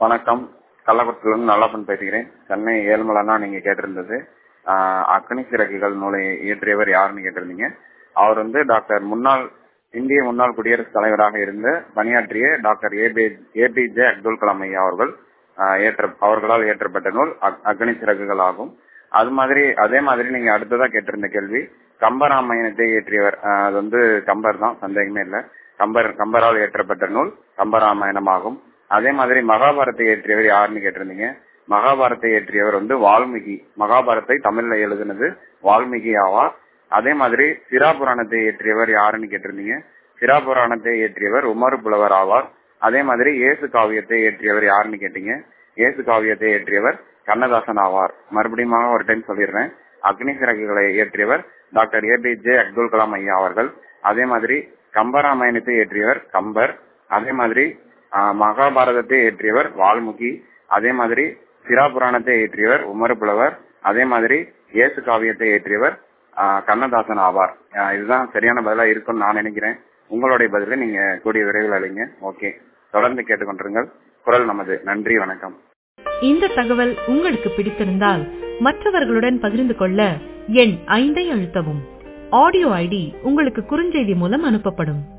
வணக்கம் கள்ளக்குறிச்சியிலிருந்து நல்லப்பன் பேசுகிறேன் சென்னை ஏழுமலைனா நீங்க கேட்டிருந்தது ஆஹ் அக்னி சிறகுகள் நூலை இயற்றியவர் யாருன்னு கேட்டிருந்தீங்க அவர் வந்து டாக்டர் முன்னாள் இந்திய முன்னாள் குடியரசுத் தலைவராக இருந்து பணியாற்றிய டாக்டர் ஏபிஜே அப்துல் கலாம் ஐயா அவர்கள் ஆஹ் ஏற்ற அவர்களால் இயற்றப்பட்ட நூல் அக்- அக்னி சிறகுகள் ஆகும் அது மாதிரி அதே மாதிரி நீங்க அடுத்ததா கேட்டிருந்த கேள்வி கம்பராமாயணத்தை இயற்றியவர் ஆஹ் அது வந்து கம்பர் தான் சந்தேகமே இல்ல கம்பர் கம்பரால் இயற்றப்பட்ட நூல் கம்பராமாயணம் ஆகும் அதே மாதிரி மகாபாரத்தை இயற்றியவர் யாருன்னு கேட்டிருந்தீங்க மகாபாரத்தை இயற்றியவர் வந்து வால்மீகி மகாபாரத்தை தமிழ்ல எழுதினது வால்மீகி ஆவார் அதே மாதிரி சிராபுராணத்தை இயற்றியவர் யாருன்னு கேட்டிருந்தீங்க சிராபுராணத்தை இயற்றியவர் உமர் புலவர் ஆவார் அதே மாதிரி இயேசு காவியத்தை இயற்றியவர் யாருன்னு கேட்டீங்க இயேசு காவியத்தை இயற்றியவர் கண்ணதாசன் ஆவார் மறுபடியும் ஒரு டைம் சொல்லிடுறேன் அக்னி சிறகுகளை இயற்றியவர் டாக்டர் ஏபிஜே அப்துல் கலாம் ஐயா அவர்கள் அதே மாதிரி கம்பராமாயணத்தை இயற்றியவர் கம்பர் அதே மாதிரி ஆஹ், மகாபாரதத்தை இயற்றியவர் வால்மீகி அதே மாதிரி சிராபுராணத்தை இயற்றியவர் உமர் புலவர் அதே மாதிரி இயேசு காவியத்தை இயற்றியவர் ஆஹ், கண்ணதாசன் ஆவார் ஆஹ், இதுதான் சரியான பதிலா இருக்கும்னு நான் நினைக்கிறேன் உங்களுடைய பதிலை நீங்க கூடிய விரைவில் அளிங்க ஓகே தொடர்ந்து கேட்டுக்கொண்டிருங்கள் குரல் நமது நன்றி வணக்கம் இந்த தகவல் உங்களுக்கு பிடித்திருந்தால் மற்றவர்களுடன் பகிர்ந்து கொள்ள எண் ஐந்தை அழுத்தவும் ஆடியோ ஐடி உங்களுக்கு குறுஞ்செய்தி மூலம் அனுப்பப்படும்